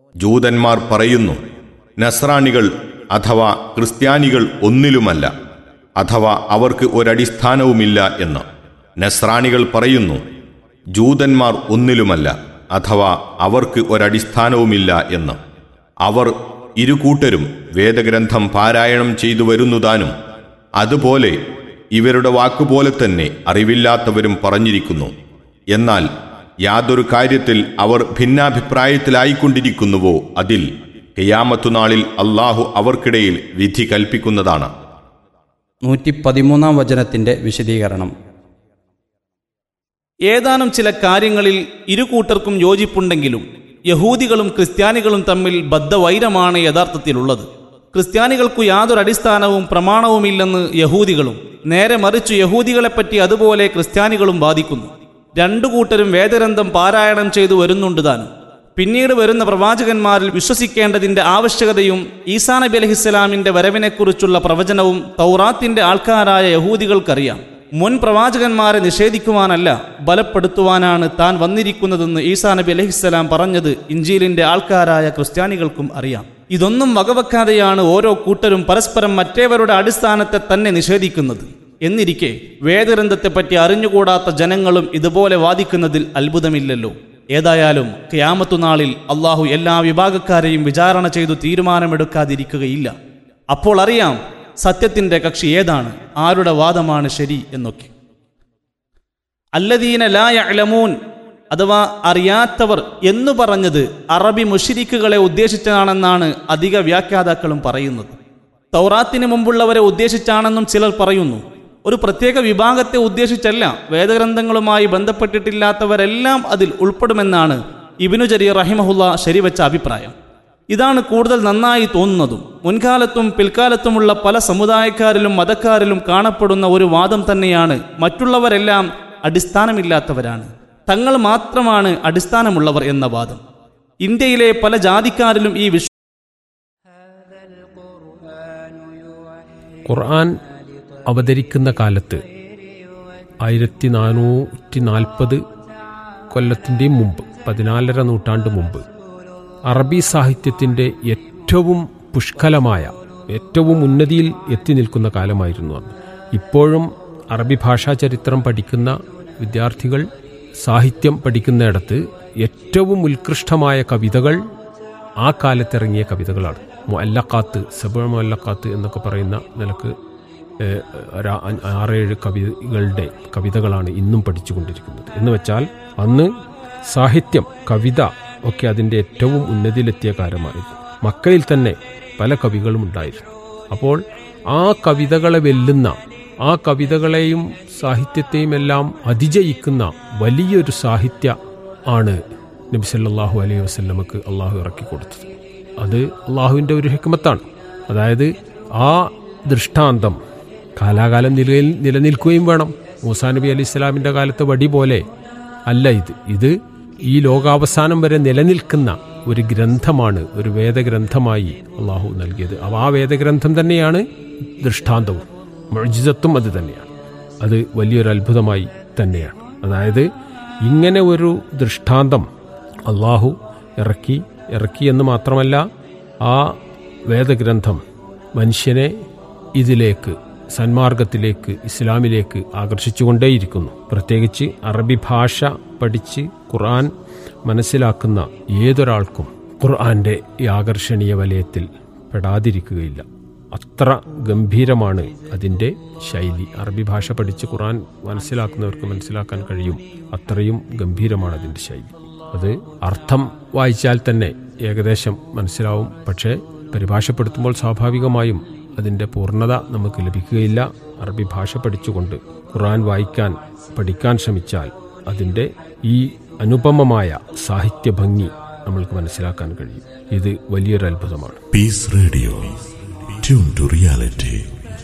ജൂതന്മാർ പറയുന്നു നസ്രാണികൾ അഥവാ ക്രിസ്ത്യാനികൾ ഒന്നിലുമല്ല അഥവാ അവർക്ക് ഒരടിസ്ഥാനവുമില്ല എന്ന് നസ്രാണികൾ പറയുന്നു ജൂതന്മാർ ഒന്നിലുമല്ല അഥവാ അവർക്ക് ഒരടിസ്ഥാനവുമില്ല എന്ന് അവർ ഇരുകൂട്ടരും വേദഗ്രന്ഥം പാരായണം ചെയ്തു വരുന്നതാനും അതുപോലെ ഇവരുടെ വാക്കുപോലെ തന്നെ അറിവില്ലാത്തവരും പറഞ്ഞിരിക്കുന്നു എന്നാൽ യാതൊരു കാര്യത്തിൽ അവർ ഭിന്നാഭിപ്രായത്തിലായിക്കൊണ്ടിരിക്കുന്നുവോ അതിൽ കയ്യാമത്തുനാളിൽ അള്ളാഹു അവർക്കിടയിൽ വിധി കൽപ്പിക്കുന്നതാണ് നൂറ്റി പതിമൂന്നാം വചനത്തിൻ്റെ വിശദീകരണം ഏതാനും ചില കാര്യങ്ങളിൽ ഇരു കൂട്ടർക്കും യോജിപ്പുണ്ടെങ്കിലും യഹൂദികളും ക്രിസ്ത്യാനികളും തമ്മിൽ ബദ്ധവൈരമാണ് യഥാർത്ഥത്തിലുള്ളത് ക്രിസ്ത്യാനികൾക്കു യാതൊരു അടിസ്ഥാനവും പ്രമാണവുമില്ലെന്ന് യഹൂദികളും നേരെ മറിച്ചു യഹൂദികളെപ്പറ്റി അതുപോലെ ക്രിസ്ത്യാനികളും വാദിക്കുന്നു രണ്ടു കൂട്ടരും വേദഗ്രന്ഥം പാരായണം ചെയ്തു വരുന്നുണ്ട് താനും പിന്നീട് വരുന്ന പ്രവാചകന്മാരിൽ വിശ്വസിക്കേണ്ടതിന്റെ ആവശ്യകതയും ഈസാ നബി അലഹിസ്സലാമിന്റെ വരവിനെക്കുറിച്ചുള്ള പ്രവചനവും തൗറാത്തിന്റെ ആൾക്കാരായ യഹൂദികൾക്കറിയാം മുൻ പ്രവാചകന്മാരെ നിഷേധിക്കുവാനല്ല ബലപ്പെടുത്തുവാനാണ് താൻ വന്നിരിക്കുന്നതെന്ന് ഈസാ നബി അലഹിസ്സലാം പറഞ്ഞത് ഇഞ്ചീലിന്റെ ആൾക്കാരായ ക്രിസ്ത്യാനികൾക്കും അറിയാം ഇതൊന്നും വകവെക്കാതെയാണ് ഓരോ കൂട്ടരും പരസ്പരം മറ്റേവരുടെ അടിസ്ഥാനത്തെ തന്നെ നിഷേധിക്കുന്നത് എന്നിരിക്കെ വേദഗ്രന്ഥത്തെപ്പറ്റി അറിഞ്ഞുകൂടാത്ത ജനങ്ങളും ഇതുപോലെ വാദിക്കുന്നതിൽ അത്ഭുതമില്ലല്ലോ ഏതായാലും ക്യാമത്തുനാളിൽ അള്ളാഹു എല്ലാ വിഭാഗക്കാരെയും വിചാരണ ചെയ്തു തീരുമാനമെടുക്കാതിരിക്കുകയില്ല അപ്പോൾ അറിയാം സത്യത്തിന്റെ കക്ഷി ഏതാണ് ആരുടെ വാദമാണ് ശരി എന്നൊക്കെ അല്ലദീന ലായ അലമൂൻ അഥവാ അറിയാത്തവർ എന്നു പറഞ്ഞത് അറബി മുഷിരിക്കുകളെ ഉദ്ദേശിച്ചാണെന്നാണ് അധിക വ്യാഖ്യാതാക്കളും പറയുന്നത് തൗറാത്തിന് മുമ്പുള്ളവരെ ഉദ്ദേശിച്ചാണെന്നും ചിലർ പറയുന്നു ഒരു പ്രത്യേക വിഭാഗത്തെ ഉദ്ദേശിച്ചല്ല വേദഗ്രന്ഥങ്ങളുമായി ബന്ധപ്പെട്ടിട്ടില്ലാത്തവരെല്ലാം അതിൽ ഉൾപ്പെടുമെന്നാണ് ഇബിനു ജരീർ റഹിമഹുല്ല ശരിവെച്ച അഭിപ്രായം ഇതാണ് കൂടുതൽ നന്നായി തോന്നുന്നതും മുൻകാലത്തും പിൽക്കാലത്തുമുള്ള പല സമുദായക്കാരിലും മതക്കാരിലും കാണപ്പെടുന്ന ഒരു വാദം തന്നെയാണ് മറ്റുള്ളവരെല്ലാം അടിസ്ഥാനമില്ലാത്തവരാണ് തങ്ങൾ മാത്രമാണ് അടിസ്ഥാനമുള്ളവർ എന്ന വാദം ഇന്ത്യയിലെ പല ജാതിക്കാരിലും ഈ വിശ്വ ഖുർആൻ അവതരിക്കുന്ന കാലത്ത് ആയിരത്തി നാനൂറ്റി നാൽപ്പത് കൊല്ലത്തിൻ്റെ മുമ്പ് പതിനാലര നൂറ്റാണ്ട് മുമ്പ് അറബി സാഹിത്യത്തിൻ്റെ ഏറ്റവും പുഷ്കലമായ ഏറ്റവും ഉന്നതിയിൽ എത്തി നിൽക്കുന്ന കാലമായിരുന്നു അന്ന് ഇപ്പോഴും അറബി ഭാഷാ ചരിത്രം പഠിക്കുന്ന വിദ്യാർത്ഥികൾ സാഹിത്യം പഠിക്കുന്നിടത്ത് ഏറ്റവും ഉത്കൃഷ്ടമായ കവിതകൾ ആ കാലത്തിറങ്ങിയ കവിതകളാണ് മൊല്ലക്കാത്ത് സബ മൊല്ലക്കാത്ത് എന്നൊക്കെ പറയുന്ന നിലക്ക് ഏഹ്, ഒരു ആ- ആറേഴ് കവികളുടെ കവിതകളാണ് ഇന്നും പഠിച്ചുകൊണ്ടിരിക്കുന്നത് എന്ന് വെച്ചാൽ അന്ന് സാഹിത്യം കവിത ഒക്കെ അതിൻ്റെ ഏറ്റവും ഉന്നതിയിലെത്തിയ കാലമായിരുന്നു മക്കയിൽ തന്നെ പല കവികളും ഉണ്ടായിരുന്നു അപ്പോൾ ആ കവിതകളെ വെല്ലുന്ന ആ കവിതകളെയും സാഹിത്യത്തെയും എല്ലാം അതിജയിക്കുന്ന വലിയൊരു സാഹിത്യ ആണ് നബി സല്ലല്ലാഹു അലൈഹി വസല്ലമക്ക് അള്ളാഹു ഇറക്കി കൊടുത്തത് അത് അള്ളാഹുവിൻ്റെ ഒരു ഹിക്മത്താണ് അതായത് ആ ദൃഷ്ടാന്തം കാലാകാലം നിലയിൽ നിലനിൽക്കുകയും വേണം മൂസാ നബി അലൈഹി ഇസ്ലാമിൻ്റെ കാലത്തെ വടി പോലെ അല്ല ഇത് ഇത് ഈ ലോകാവസാനം വരെ നിലനിൽക്കുന്ന ഒരു ഗ്രന്ഥമാണ് ഒരു വേദഗ്രന്ഥമായി അള്ളാഹു നൽകിയത് അപ്പോൾ ആ വേദഗ്രന്ഥം തന്നെയാണ് ദൃഷ്ടാന്തവും മൊഴിജിതത്വം അത് തന്നെയാണ് അത് വലിയൊരു അത്ഭുതമായി തന്നെയാണ് അതായത് ഇങ്ങനെ ഒരു ദൃഷ്ടാന്തം അള്ളാഹു ഇറക്കി ഇറക്കി എന്ന് മാത്രമല്ല ആ വേദഗ്രന്ഥം മനുഷ്യനെ ഇതിലേക്ക് സന്മാർഗത്തിലേക്ക് ഇസ്ലാമിലേക്ക് ആകർഷിച്ചുകൊണ്ടേയിരിക്കുന്നു പ്രത്യേകിച്ച് അറബി ഭാഷ പഠിച്ച് ഖുർആൻ മനസ്സിലാക്കുന്ന ഏതൊരാൾക്കും ഖുർആന്റെ ഈ ആകർഷണീയ വലയത്തിൽ പെടാതിരിക്കുകയില്ല അത്ര ഗംഭീരമാണ് അതിൻ്റെ ശൈലി അറബി ഭാഷ പഠിച്ച് ഖുർആൻ മനസ്സിലാക്കുന്നവർക്ക് മനസ്സിലാക്കാൻ കഴിയും അത്രയും ഗംഭീരമാണ് അതിൻ്റെ ശൈലി അത് അർത്ഥം വായിച്ചാൽ തന്നെ ഏകദേശം മനസ്സിലാവും പക്ഷേ പരിഭാഷപ്പെടുത്തുമ്പോൾ സ്വാഭാവികമായും അതിൻ്റെ പൂർണ്ണത നമുക്ക് ലഭിക്കുകയില്ല അറബി ഭാഷ പഠിച്ചുകൊണ്ട് ഖുർആൻ വായിക്കാൻ പഠിക്കാൻ ശ്രമിച്ചാൽ അതിൻ്റെ ഈ അനുപമമായ സാഹിത്യ ഭംഗി നമ്മൾക്ക് മനസ്സിലാക്കാൻ കഴിയും ഇത് വലിയൊരു അത്ഭുതമാണ് Peace Radio. Tune to reality.